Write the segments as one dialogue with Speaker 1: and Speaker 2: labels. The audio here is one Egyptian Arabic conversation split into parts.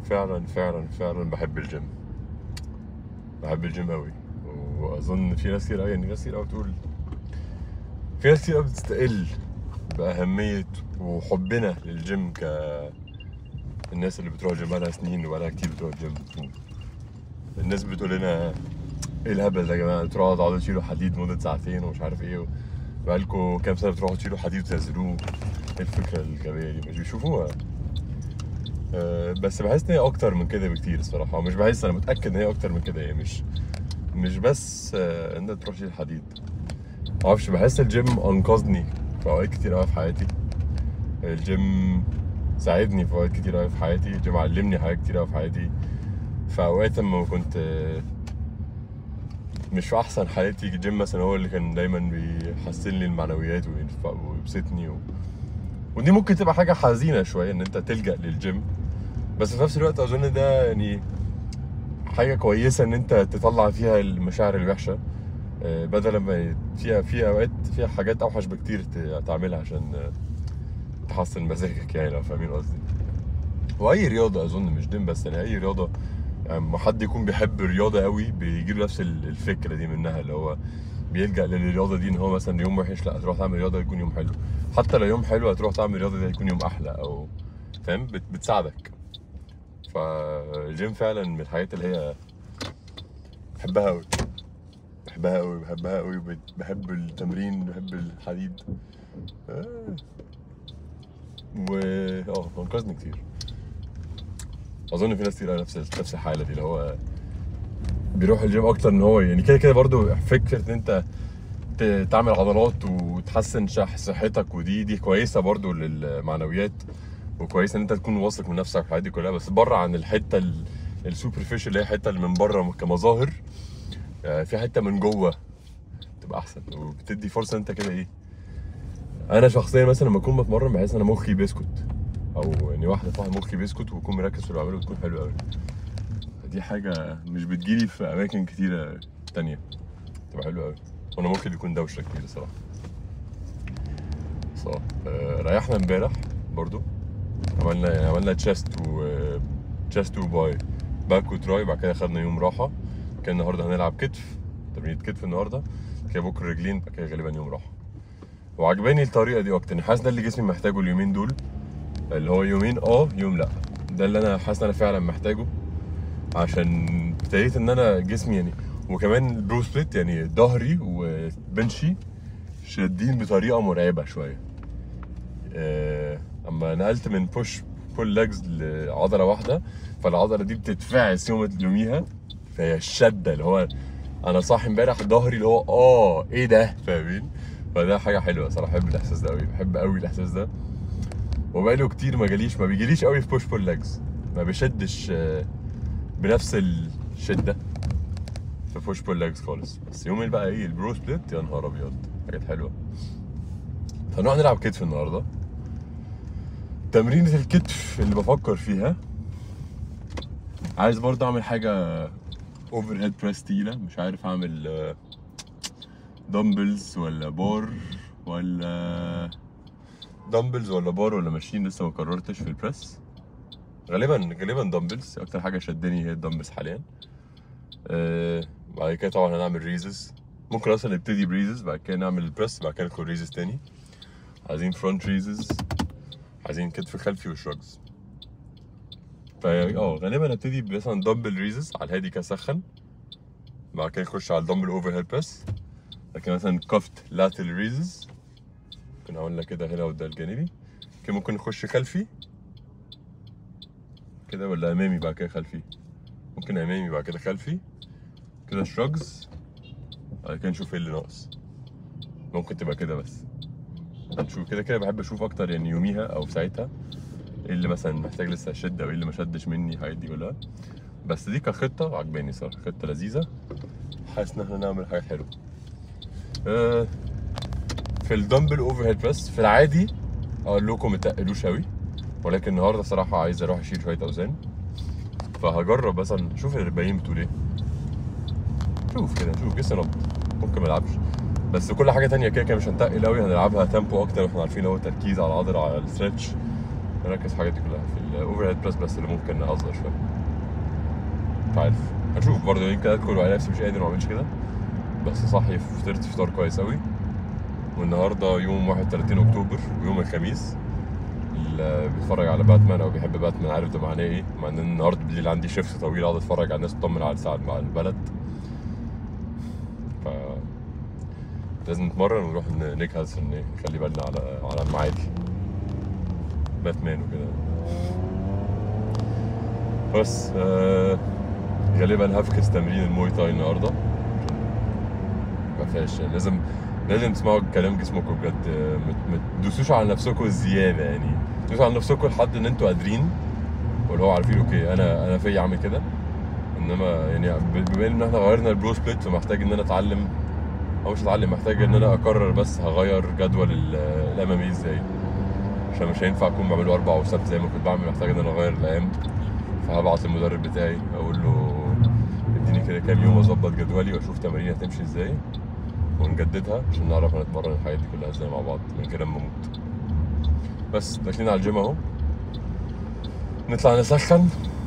Speaker 1: فعلا فعلا فعلا بحب الجيم بحب الجيم قوي واظن في ناس كتير قوي يعني ناس كتير قوي بتقول في ناس كتير قوي بتستقل باهميه وحبنا للجيم ك الناس اللي بتروح الجيم بقالها سنين وبقالها كتير بتروح الجيم الناس بتقول لنا ايه الهبل ده يا جماعه بتروحوا تقعدوا تشيلوا حديد مده ساعتين ومش عارف ايه بقالكوا كام سنه بتروحوا تشيلوا حديد وتنزلوه ايه الفكره الغبيه دي مش بيشوفوها أه بس بحس ان هي اكتر من كده بكتير الصراحه ومش بحس انا متاكد ان هي اكتر من كده هي مش مش بس آه، ان انت تروح تشيل حديد معرفش بحس الجيم انقذني في اوقات كتير قوي في حياتي الجيم ساعدني في اوقات كتير قوي في حياتي الجيم علمني حاجات كتير قوي في حياتي في اوقات لما كنت آه، مش في احسن حالاتي الجيم مثلا هو اللي كان دايما بيحسن لي المعنويات وينف- ويبسطني و... ودي ممكن تبقى حاجه حزينه شويه ان انت تلجا للجيم بس في نفس الوقت اظن ده يعني حاجه كويسه ان انت تطلع فيها المشاعر الوحشه آه، بدل ما فيها في اوقات فيها حاجات اوحش بكتير ت- تعملها عشان آه، تحسن مزاجك يعني لو فاهمين قصدي واي رياضه اظن مش جيم بس يعني اي رياضه يعني ما حد يكون بيحب الرياضه قوي بيجي له نفس ال- الفكره دي منها اللي هو بيلجا للرياضه دي ان هو مثلا يوم وحش لا تروح تعمل رياضه يكون يوم حلو حتى لو يوم حلو هتروح تعمل رياضه دي هيكون يوم احلى او فاهم بت- بتساعدك فالجيم فعلا من الحاجات اللي هي بحبها قوي بحبها قوي بحبها قوي بحب التمرين بحب الحديد آه. و اه انقذني كتير اظن في ناس كتير على نفس نفس الحاله دي اللي هو بيروح الجيم اكتر ان هو يعني كده كده برضو فكره ان انت ت- تعمل عضلات وتحسن شح- صحتك ودي دي كويسه برضو للمعنويات وكويسه ان انت تكون واثق من نفسك والحاجات دي كلها بس بره عن الحته السوبرفيشال اللي هي الحته اللي من بره كمظاهر آه، في حته من جوه تبقى احسن وبتدي فرصه انت كده ايه انا شخصيا مثلا لما اكون بتمرن بحس ان انا مخي بيسكت او يعني واحده واحد مخي بيسكت واكون مركز في اللي بعمله بتكون حلوه قوي دي حاجه مش بتجيلي في اماكن كتيره تانية تبقى حلوه قوي وانا مخي بيكون دوشه كتير الصراحه صح آه، ريحنا امبارح برضو عملنا يعني عملنا تشيست و تشيست وباي باك وتراي بعد كده خدنا يوم راحه كان النهارده هنلعب كتف تمرين كتف النهارده كده بكره رجلين بعد كده غالبا يوم راحه وعجباني الطريقه دي اكتر يعني حاسس ده اللي جسمي محتاجه اليومين دول اللي هو يومين اه يوم لا ده اللي انا حاسس ان انا فعلا محتاجه عشان ابتديت ان انا جسمي يعني وكمان البرو سبليت يعني ظهري وبنشي شادين بطريقه مرعبه شويه آه، اما نقلت من بوش بول ليجز لعضله واحده فالعضله دي بتتفعس يوم يوميها فهي الشده اللي هو انا صاحي امبارح ظهري اللي هو اه ايه ده فاهمين فده حاجه حلوه صراحه بحب الاحساس ده قوي بحب قوي الاحساس ده وبقاله كتير ما جاليش ما بيجيليش قوي في بوش بول ليجز ما بيشدش آه، بنفس الشده في بوش بول ليجز خالص بس يوم بقى ايه البرو سبليت يا نهار ابيض حاجات حلوه هنروح نلعب كتف النهارده تمرينة الكتف اللي بفكر فيها عايز برضه اعمل حاجة اوفر هيد بريس تقيلة مش عارف اعمل دمبلز ولا بار ولا دمبلز ولا بار ولا ماشين لسه ما قررتش في البريس غالبا غالبا دمبلز اكتر حاجة شدني هي الدمبلز حاليا آه، بعد كده طبعا هنعمل ريزز ممكن اصلا نبتدي بريزز بعد كده نعمل البريس بعد كده ندخل ريزز تاني عايزين فرونت ريزز عايزين كتف خلفي وشراجز فا اه غالبا هبتدي مثلا دمبل ريزز على الهادي كسخن بعد كده نخش على الدمبل اوفر هيد بريس بعد كده مثلا كفت لاتل ريزز ممكن عملنا كده هنا وده الجانبي كده ممكن نخش خلفي كده ولا امامي بعد كده خلفي ممكن امامي بعد كده خلفي كده شراجز بعد كده نشوف ايه اللي ناقص ممكن تبقى كده بس هنشوف كده كده بحب اشوف اكتر يعني يوميها او في ساعتها ايه اللي مثلا محتاج لسه اشد او ايه اللي ما شدش مني الحاجات دي كلها بس دي كخطه عجباني صراحه خطه لذيذه حاسس ان احنا نعمل حاجات حلوه آه، في الدمبل اوفر هيد بس في العادي اقول لكم ما تقلوش قوي ولكن النهارده صراحه عايز اروح اشيل شويه اوزان فهجرب مثلا شوف ال 40 بتقول ايه شوف كده شوف لسه نبض ممكن ما العبش بس كل حاجه تانية كده كده مش هنتقل قوي هنلعبها تيمبو اكتر واحنا عارفين هو تركيز على العضله على الستريتش نركز في الحاجات دي كلها في الاوفر هيد بريس بس اللي ممكن اصغر شويه مش عارف هنشوف برضه يمكن ادخل وعلى نفسي مش قادر ما اعملش كده بس صاحي فطرت فطار كويس قوي والنهارده يوم 31 اكتوبر ويوم الخميس اللي بيتفرج على باتمان او بيحب باتمان عارف ده معناه ايه مع ان النهارده بالليل عندي شيفت طويل اقعد اتفرج على الناس تطمن على ساعة مع البلد ف لازم نتمرن ونروح ن- نجهز ان نخلي بالنا على على المعادي باتمان وكده بس آه غالبا هفكس تمرين الموي تاي النهارده ما فيهاش يعني لازم لازم تسمعوا كلام جسمكم بجد آه، ما ما تدوسوش على نفسكم زياده يعني دوسوا على نفسكم لحد ان انتوا قادرين واللي هو عارفين اوكي انا انا في اعمل كده انما يعني ب- بما ان احنا غيرنا البرو سبليت فمحتاج ان انا اتعلم او مش اتعلم محتاج ان انا اقرر بس هغير جدول الام ام اي ازاي عشان مش هينفع اكون بعمله اربع وسبت زي ما كنت بعمل محتاج ان انا اغير الايام فهبعت للمدرب بتاعي اقول له اديني كده كام يوم اظبط جدولي واشوف تمارين هتمشي ازاي ونجددها عشان نعرف نتمرن الحاجات دي كلها ازاي مع بعض من كده اما اموت بس داخلين على الجيم اهو نطلع نسخن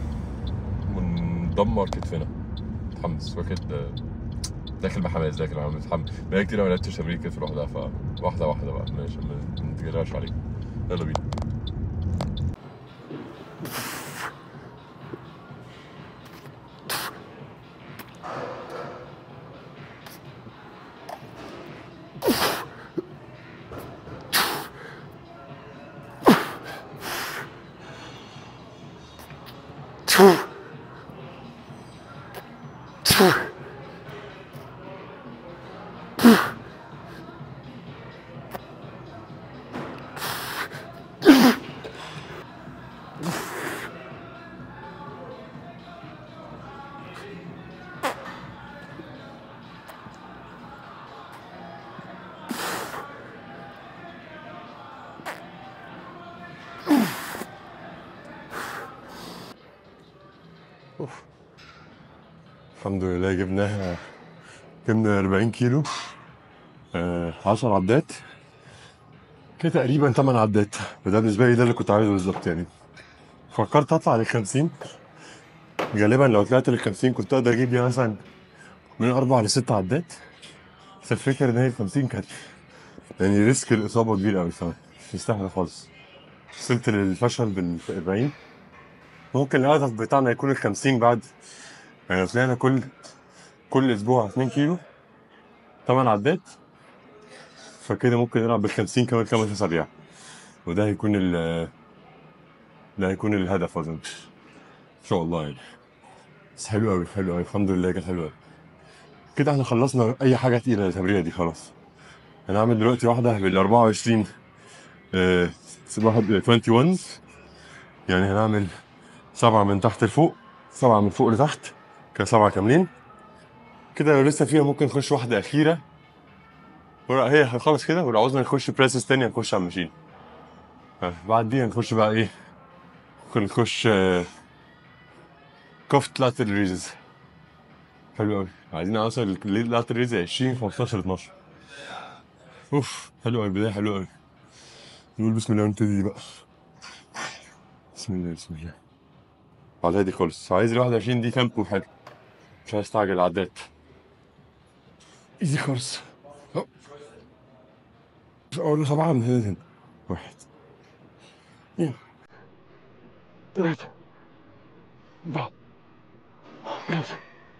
Speaker 1: وندمر كتفنا متحمس واخد داخل بحماس داخل بحماس متحمس بقالي كتير ما لعبتش تمرين كتف لوحدها فواحده واحده بقى ماشي ما ما نتجرأش عليك يلا بينا الحمد لله جبناها جبنا 40 كيلو آه 10 عدات كده تقريبا 8 عدات وده بالنسبه لي ده اللي كنت عايزه بالظبط يعني فكرت اطلع لل 50 غالبا لو طلعت لل 50 كنت اقدر اجيب لي مثلا من اربع لست عدات بس الفكره ان هي ال 50 كانت يعني ريسك الاصابه كبير قوي فمش مستاهله خالص وصلت للفشل بال 40 ممكن الهدف بتاعنا يكون ال 50 بعد يعني لو طلعنا كل كل اسبوع 2 كيلو 8 عدات فكده ممكن نلعب بال 50 كمان خمس اسابيع وده هيكون ال ده هيكون الهدف اظن ان شاء الله يعني بس حلو قوي حلو قوي الحمد لله كانت حلوه قوي كده احنا خلصنا اي حاجه تقيله التمرينه دي خلاص هنعمل دلوقتي واحده بال 24 آه واحد 21 يعني هنعمل سبعه من تحت لفوق سبعه من فوق لتحت كده سبعه كاملين كده لو لسه فيها ممكن نخش واحده اخيره ورا هي هنخلص كده ولو عاوزنا نخش بريسز تاني هنخش على الماشين بعد دي هنخش بقى ايه ممكن نخش آه، كفت لاتر ريزز حلو قوي عايزين اوصل لاتر ريز 20 15 12 اوف حلو قوي البدايه حلوه قوي نقول بسم الله ونبتدي بقى بسم الله بسم الله على الهادي خالص عايز ال 21 دي تيمبو حلو مش عايز استعجل العدات ايزي خالص هوب. اقول له سبعه من هنا لهنا واحد اثنين ثلاثة أربعة خمسة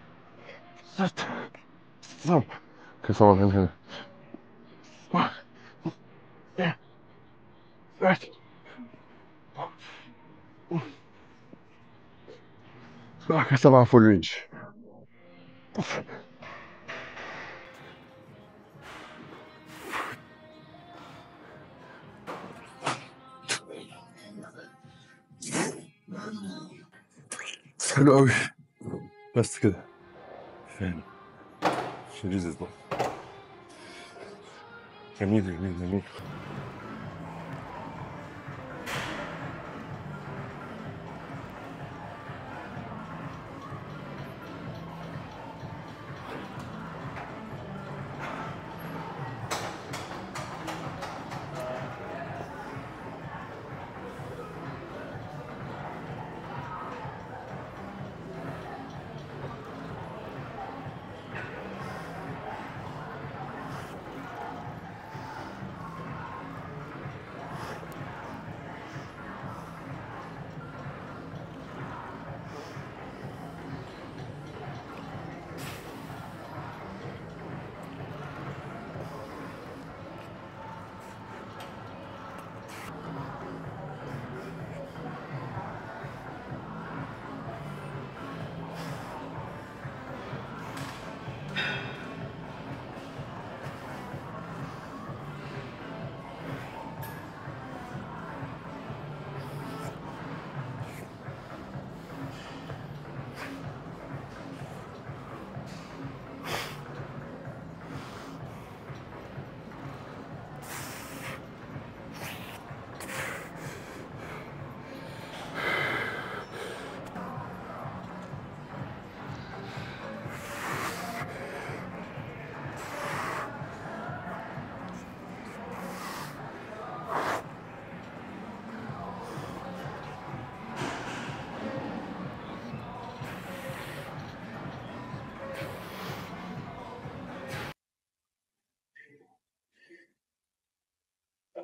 Speaker 1: ستة سبعة كده سبعة من هنا هنا واحد اثنين ثلاثة بقى كده سبعة فول رينج حلو قوي بس كده فاهم ريزز بقى جميل جميل جميل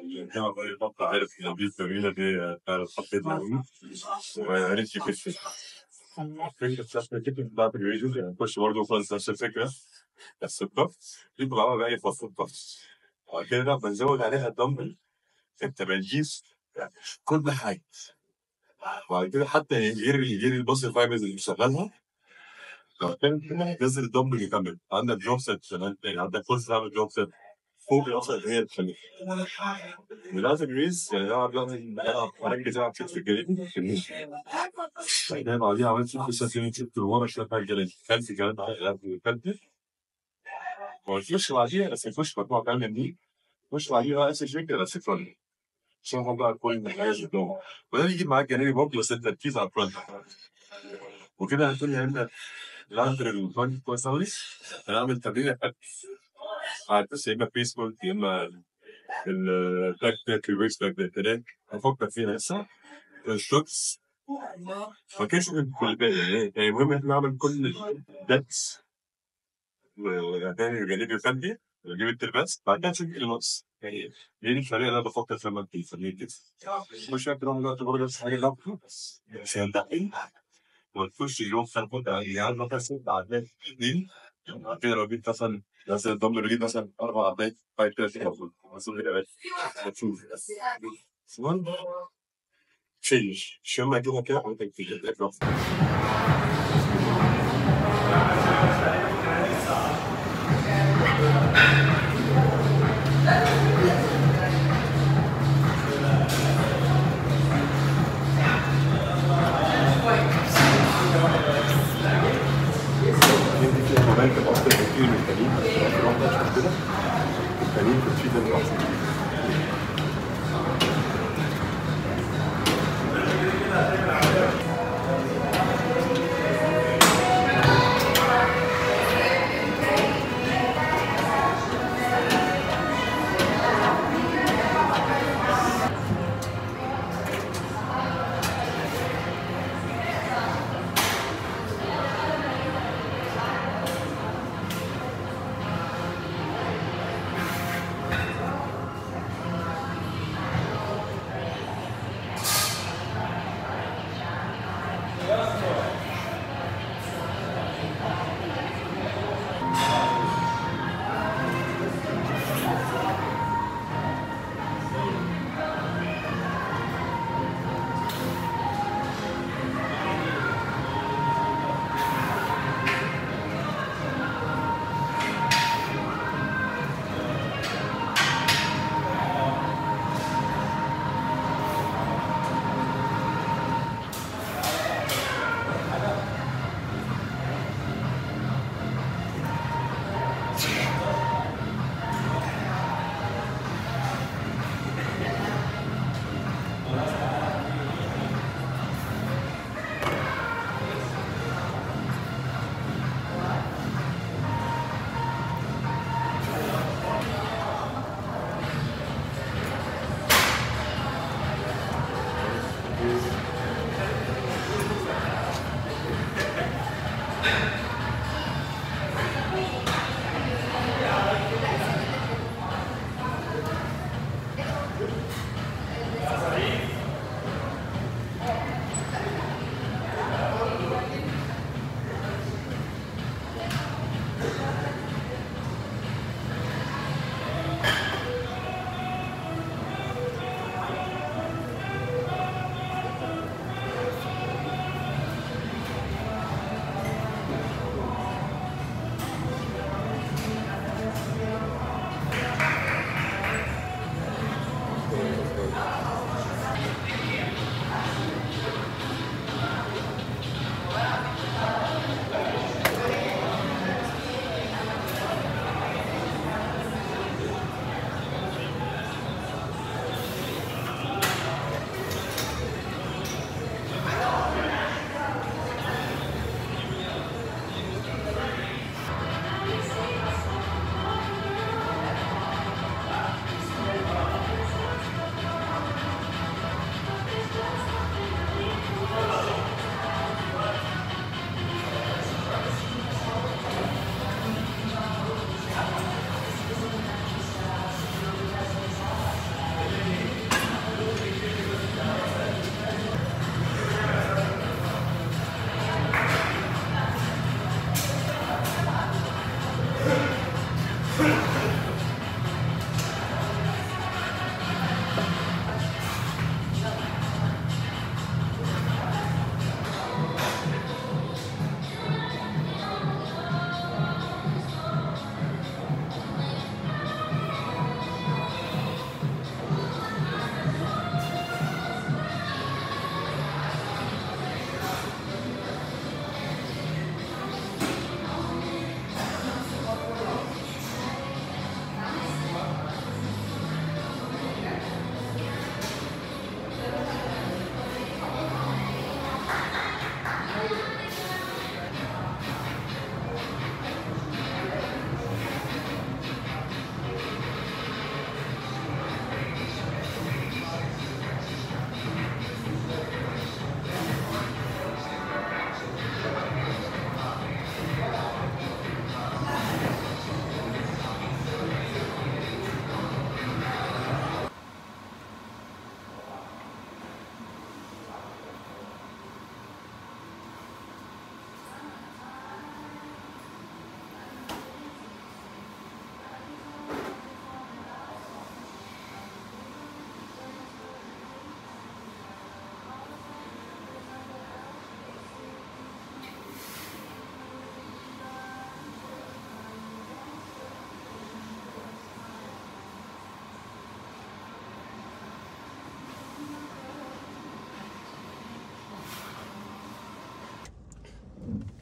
Speaker 1: الجامعة بقى يبقى عارف لو دي التمرينة دي فعلا حطيت قوي وعرفت يخش الفكرة بتاعت الكتب بتاعت الريجن يعني نخش برضه خالص نفس الفكرة بس الضغط دي بلعبها بقى يفصل الضغط بعد كده بقى بنزود عليها الدمبل انت بنجيس يعني كل حاجة وبعد كده حتى غير غير الباص فايبرز اللي بيشغلها لو كان نزل الدمبل يكمل عندك جوب سيت كمان يعني عندك فرصة تعمل جوب سيت فوق اصلا اللي هي تخليك ولازم جريز يعني انا بعمل بركز العب كتف الجري بعدين بعديها عملت ست سنتين كتف ورا شويه بقى الجري كلت كمان كلت ونخش بعديها بس نخش مجموعه كامله دي نخش بعديها بقى نفس الفكره بس فرونت عشان هم بقى كل الناس قدام وده بيجيب معاك جانبي برضه بس التركيز على الفرونت وكده هتقول يا اما الانتر الفرونت كويس قوي هنعمل تمرين على بس يا اما بيسبول يا اما الباك باك الريس باك باك هناك هفكر فيها لسه الشوكس ما كانش من كل باقي يعني يعني المهم احنا نعمل كل داتس وبعدين جانبي وفندي نجيب الترباس بعد كده نسجل النص يعني دي الطريقه اللي انا بفكر فيها لما في الفنية كده مش فاكر انا دلوقتي برضه نفس الحاجه اللي بس عشان ده ونخش اليوم خلفه يعني مثلا ست عدات اثنين كده لو جيت مثلا مثلا الضمن اللي جيت مثلا اربع عدات بعد كده في المفروض مسؤول كده بس هتشوف ثم شيء شو ما كده كده وانت في دي فيها مومنتم اكتر بكتير من التانيين بس الواحده مش كده التانيين كنت فيه ده احسن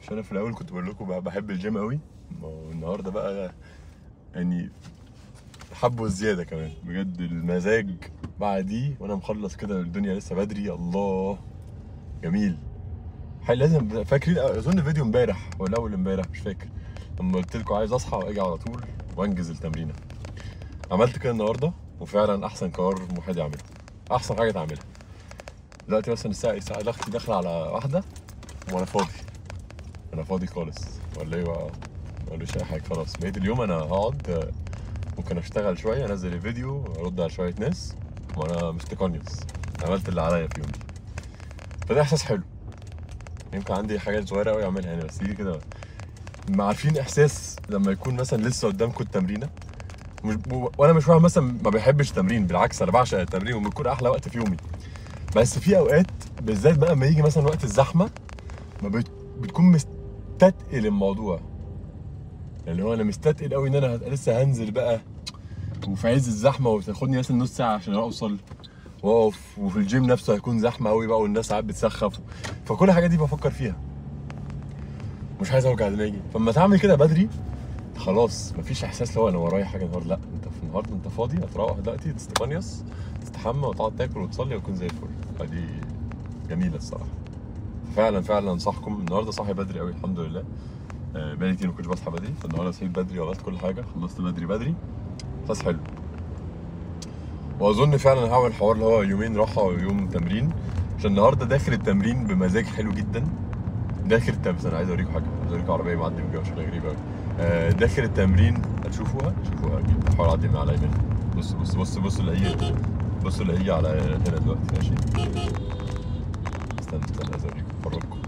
Speaker 1: مش انا في الاول كنت بقول لكم بح- بحب الجيم قوي ما هو النهارده بقى يعني حبه زياده كمان بجد المزاج بعديه وانا مخلص كده الدنيا لسه بدري الله جميل حل لازم فاكرين اظن فيديو امبارح ولا اول امبارح مش فاكر لما قلت لكم عايز اصحى واجي على طول وانجز التمرينه عملت كده النهارده وفعلا احسن قرار واحد يعمله احسن حاجه تعملها دلوقتي مثلا الساعه الساعه دلوقتي داخله على واحده وانا فاضي انا فاضي خالص ولا ايه بقى ملوش اي حاجه خلاص بقيت اليوم انا هقعد آه، ممكن اشتغل شويه انزل الفيديو ارد على شويه ناس وانا مستقنيس عملت اللي عليا في يومي فده احساس حلو يمكن عندي حاجات صغيره قوي اعملها يعني بس دي كده ما عارفين احساس لما يكون مثلا لسه قدامكم التمرينه مش و- وانا مش واحد مثلا ما بيحبش التمرين بالعكس انا بعشق التمرين وبيكون احلى وقت في يومي بس في اوقات بالذات بقى لما يجي مثلا وقت الزحمه ما بت... بتكون مستتقل الموضوع اللي هو انا مستتقل قوي ان انا هت- لسه هنزل بقى وفي عز الزحمه وتاخدني مثلا نص ساعه عشان اوصل واقف وفي الجيم نفسه هيكون زحمه قوي بقى والناس ساعات بتسخف فكل الحاجات دي بفكر فيها مش عايز اوجع دماغي فلما تعمل كده بدري خلاص مفيش احساس لو انا ورايا حاجه النهارده لا انت في النهارده انت فاضي هتروح دلوقتي تستقنيص تستحمى وتقعد تاكل وتصلي ويكون زي الفل فدي جميله الصراحه فعلا فعلا انصحكم النهارده صاحي بدري قوي الحمد لله آه، بقالي كتير ما كنتش بصحى بدري فالنهارده صحيت بدري وعملت كل حاجه خلصت بدري بدري احساس حلو واظن فعلا هعمل الحوار اللي هو يومين راحه ويوم تمرين عشان النهارده داخل التمرين بمزاج حلو جدا داخل التمرين انا عايز اوريكم حاجه عايز اوريكم عربيه معدي من جوه شكلها غريب قوي آه، داخل التمرين هتشوفوها شوفوها اكيد بحاول اعدي من على يمين بص بص بص بص اللي هيجي بص اللي هيجي على هنا دلوقتي ماشي استنى استنى عايز اوريكم افرجكم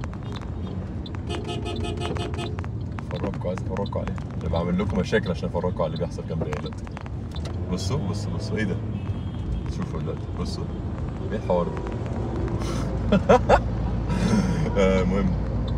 Speaker 1: افرجكم عايز افرجكم عليه انا بعمل لكم مشاكل عشان افرجكم على اللي بيحصل جنبي دلوقتي بصوا بصوا بصوا ايه ده شوفوا دلوقتي بصوا ايه الحوار ده آه، مهم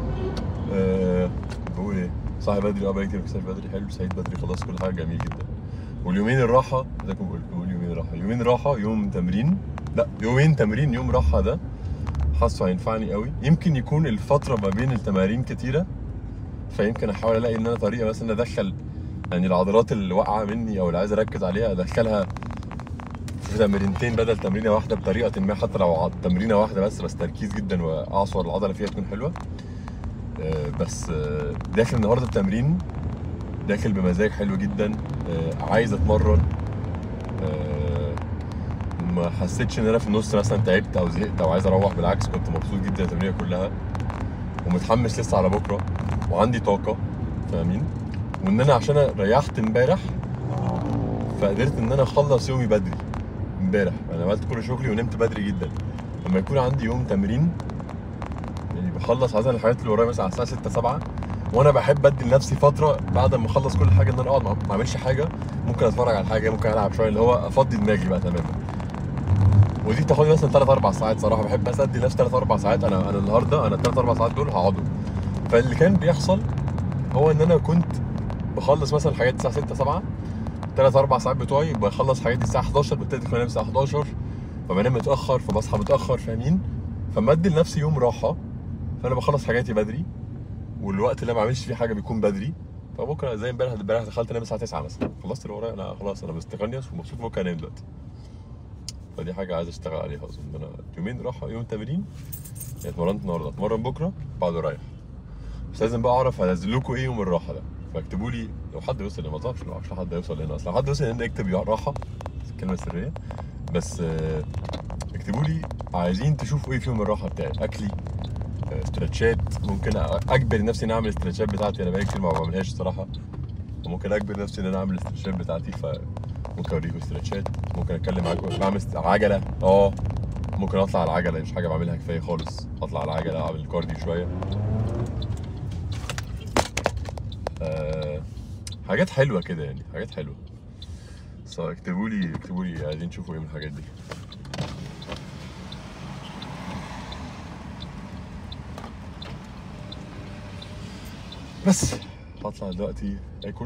Speaker 1: آه، بقول ايه صاحي بدري اه بقالي كتير ما كنتش بدري حلو سعيد بدري خلاص كل حاجه جميل جدا واليومين الراحه زي ما بقول بقول يومين راحه يومين راحه يوم تمرين لا يومين تمرين يوم راحه ده حاسه هينفعني قوي يمكن يكون الفتره ما بين التمارين كتيره فيمكن احاول الاقي ان انا طريقه مثلا ادخل يعني العضلات اللي واقعه مني او اللي عايز اركز عليها ادخلها في تمرينتين بدل تمرينه واحده بطريقه ما حتى لو ع- تمرينه واحده بس بس تركيز جدا واعصر العضله فيها تكون حلوه آه، بس آه، داخل النهارده التمرين داخل بمزاج حلو جدا آه، عايز اتمرن آه، ما حسيتش ان انا في النص مثلا تعبت او زهقت او عايز اروح بالعكس كنت مبسوط جدا التمرينه كلها ومتحمس لسه على بكره وعندي طاقه فاهمين وان انا عشان أنا ريحت امبارح فقدرت ان انا اخلص يومي بدري امبارح انا عملت كل شغلي ونمت بدري جدا لما يكون عندي يوم تمرين يعني بخلص مثلا الحاجات اللي ورايا مثلا على الساعه 6 7 وانا بحب ادي لنفسي فتره بعد ما اخلص كل حاجه ان انا اقعد ما ما اعملش حاجه ممكن اتفرج على حاجه ممكن العب شويه اللي هو افضي دماغي بقى تماما ودي بتاخد لي مثلا 3 4 ساعات صراحه بحب بس ادي لنفسي 3 4 ساعات انا انا النهارده انا 3 4 ساعات دول هقعدهم فاللي كان بيحصل هو ان انا كنت بخلص مثلا الحاجات الساعه 6 7 ثلاث اربع ساعات بتوعي بخلص حاجاتي الساعه 11 ببتدي انام الساعه 11 فبنام متاخر فبصحى متاخر فاهمين فما ادي لنفسي يوم راحه فانا بخلص حاجاتي بدري والوقت اللي أنا ما بعملش فيه حاجه بيكون بدري فبكره زي امبارح امبارح دخلت انام الساعه 9 مثلا خلصت اللي ورايا انا خلاص انا مستقنيس ومبسوط ممكن انام دلوقتي فدي حاجه عايز اشتغل عليها اظن انا يومين راحه يوم تمرين يعني اتمرنت النهارده اتمرن بكره بعده رايح بس لازم بقى اعرف انزل لكم ايه يوم الراحه ده فاكتبوا لي لو حد وصل ما اعرفش لو عشان حد يوصل هنا اصلا لو حد وصل هنا اكتب يا راحه كلمه سريه بس آه، اكتبوا لي عايزين تشوفوا ايه في يوم الراحه بتاعي اكلي آه، استرتشات ممكن أ- اجبر نفسي ان اعمل استرتشات بتاعتي انا بقالي كتير ما بعملهاش الصراحه ممكن اجبر نفسي ان انا اعمل الاسترتشات بتاعتي ف ممكن اوريكم استرتشات ممكن اتكلم معاكم بعمل است- عجله اه ممكن اطلع على العجله مش حاجه بعملها كفايه خالص اطلع على العجله اعمل كارديو شويه آه حاجات حلوه كده يعني حاجات حلوه بس اكتبوا لي اكتبوا لي عايزين تشوفوا ايه من الحاجات دي بس هطلع دلوقتي اكل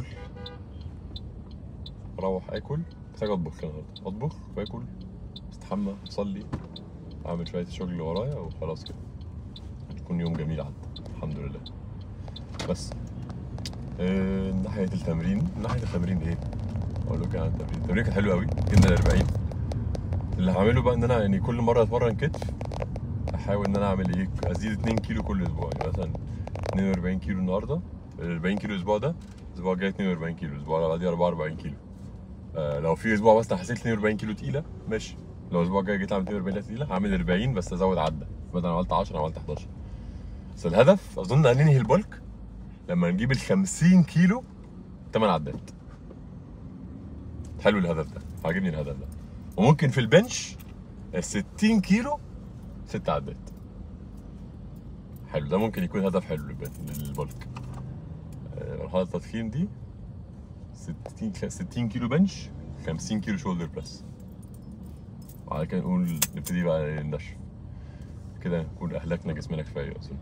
Speaker 1: اروح اكل محتاج اطبخ كده النهارده اطبخ واكل استحمى اصلي اعمل شويه الشغل اللي ورايا وخلاص كده يكون يوم جميل عدى الحمد لله بس آه، من ناحيه التمرين من ناحيه التمرين ايه اقول لك عن التمرين التمرين كان حلو قوي جدا ال 40 اللي هعمله بقى ان انا يعني كل مره اتمرن كتف احاول ان انا اعمل ايه ازيد 2 كيلو كل اسبوع يعني مثلا 42 كيلو النهارده ال 40 كيلو الاسبوع ده الاسبوع الجاي 42 كيلو الاسبوع اللي بعديه 44 كيلو آه لو في اسبوع مثلا حسيت 42 كيلو تقيله ماشي لو الاسبوع الجاي جيت اعمل 42 تقيله هعمل 40 بس ازود عده بدل ما عملت 10 عملت 11 بس الهدف اظن هننهي البلك لما نجيب ال 50 كيلو 8 عدات حلو الهدف ده عاجبني الهدف ده وممكن في البنش ال 60 كيلو 6 عدات حلو ده ممكن يكون هدف حلو للب- للبلك آه، مرحلة التضخيم دي 60 60 كيلو بنش 50 كيلو شولدر بريس وبعد كده نقول نبتدي بقى النشف كده نكون اهلكنا جسمنا كفايه اظن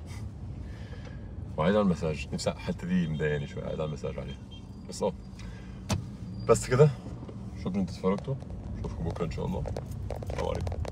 Speaker 1: وعايز اعمل مساج نفسي الحته دي مضايقاني شويه عايز اعمل مساج عليها بس اه بس كده شكرا انتوا اتفرجتوا اشوفكم بكره ان شاء الله السلام عليكم